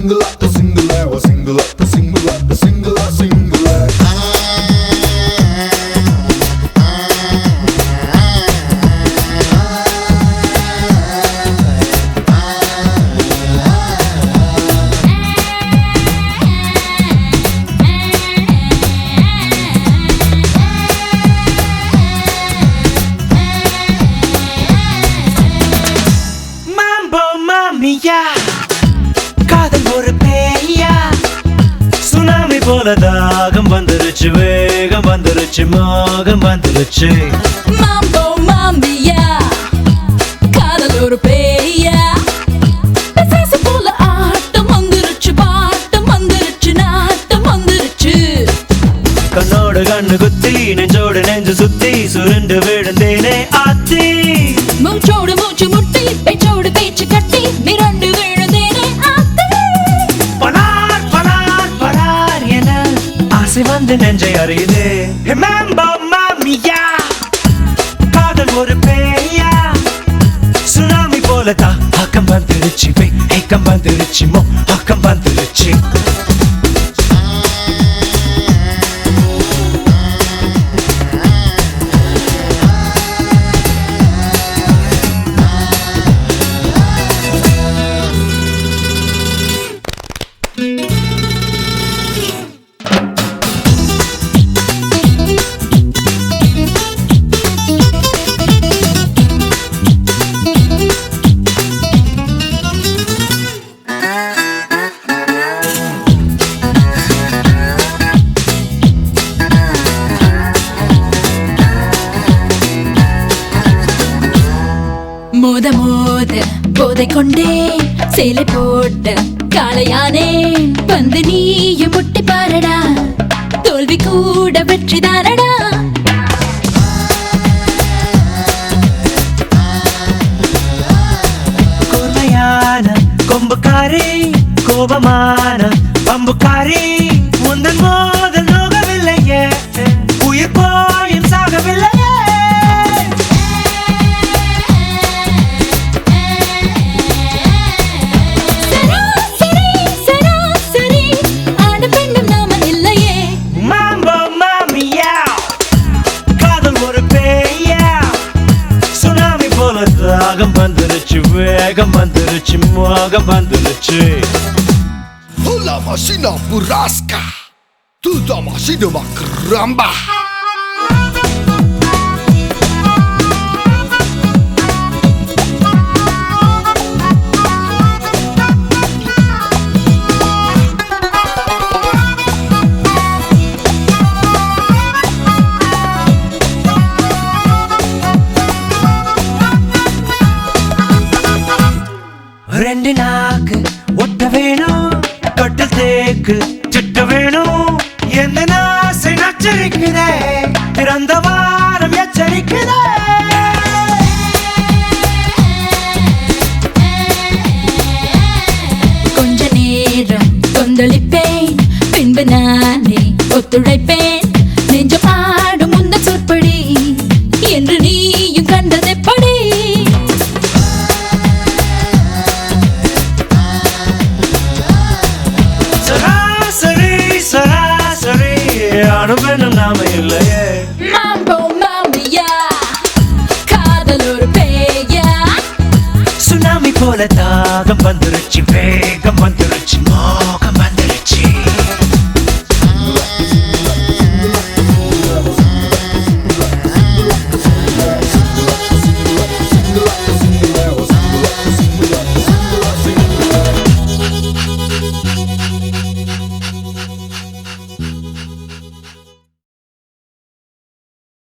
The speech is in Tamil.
single up, a single out, a single up, a single up, a single out, single out. மாம்போ மாமியா காதல் ஒரு பேயா சுனாமி போல தாகம் வந்துருச்சு வேகம் வந்துருச்சு மோகம் வந்துருச்சு மாம்போ மாம்பியா காதல் ஒரு பேயா பிசாசு போல ஆட்டம் வந்துருச்சு பாட்டம் வந்துருச்சு நாட்டம் வந்துருச்சு கண்ணோடு கண்ணு குத்தி நெஞ்சோடு நெஞ்சு சுத்தி சுருண்டு விழுந்தேனே ஆத்தி மூச்சோடு மூச்சு முட்டி பேச்சோடு பேச்சு கட்டி மிரண்டு விழுந்தேனே ஆத்தி பலார் பலார் பலார் என ஆசை வந்து நெஞ்சை அறியுதே மாம்போ மாமியா காதல் ஒரு பேயா சுனாமி போல தாக்கம் வந்துருச்சு ஏக்கம் வந்துருச்சு மோ ஆக்கம் வந்துருச்சு மோத மோத போதை கொண்டே சேலை போட்ட காளையானே வந்து நீயும் முட்டி பாரடா தோல்வி கூட வெற்றிதானடா கூர்மையான கொம்புக்காரி கோபமான பம்புக்காரி முந்தன் மோதல் நோகவில்லையே உயிர் போயும் சாகவில்லையே சராசரி சராசரி ஆன பெண்ணும் நாம இல்லையே மாம்போ மாமியா காதல் ஒரு பேயா சுனாமி போல தாகம் வந்துருச்சு வேகம் வந்துருச்சு மோகம் வந்துருச்சு Hola machina burrasca, tu da machina makramba. ரெண்டு நாக்கு ஒட்ட வேணும் தொட்டில் தேக்கு சிட்ட வேணும் எந்த நாசை நச்சரிக்குதே பிறந்த வாரம் எச்சரிக்குதே கொஞ்ச நேரம் கொந்தளிப்பேன் பின்பு நானே ஒத்துழைப்பேன் நெஞ்ச பாடும் முந்த சொற்படி என்று நீயும் கண்டதெப்படி சராசரி சராசரி அனுபவம் நாம இல்லையே மாம்போ மாமியா காதல் ஒரு பேயா சுனாமி போல தான்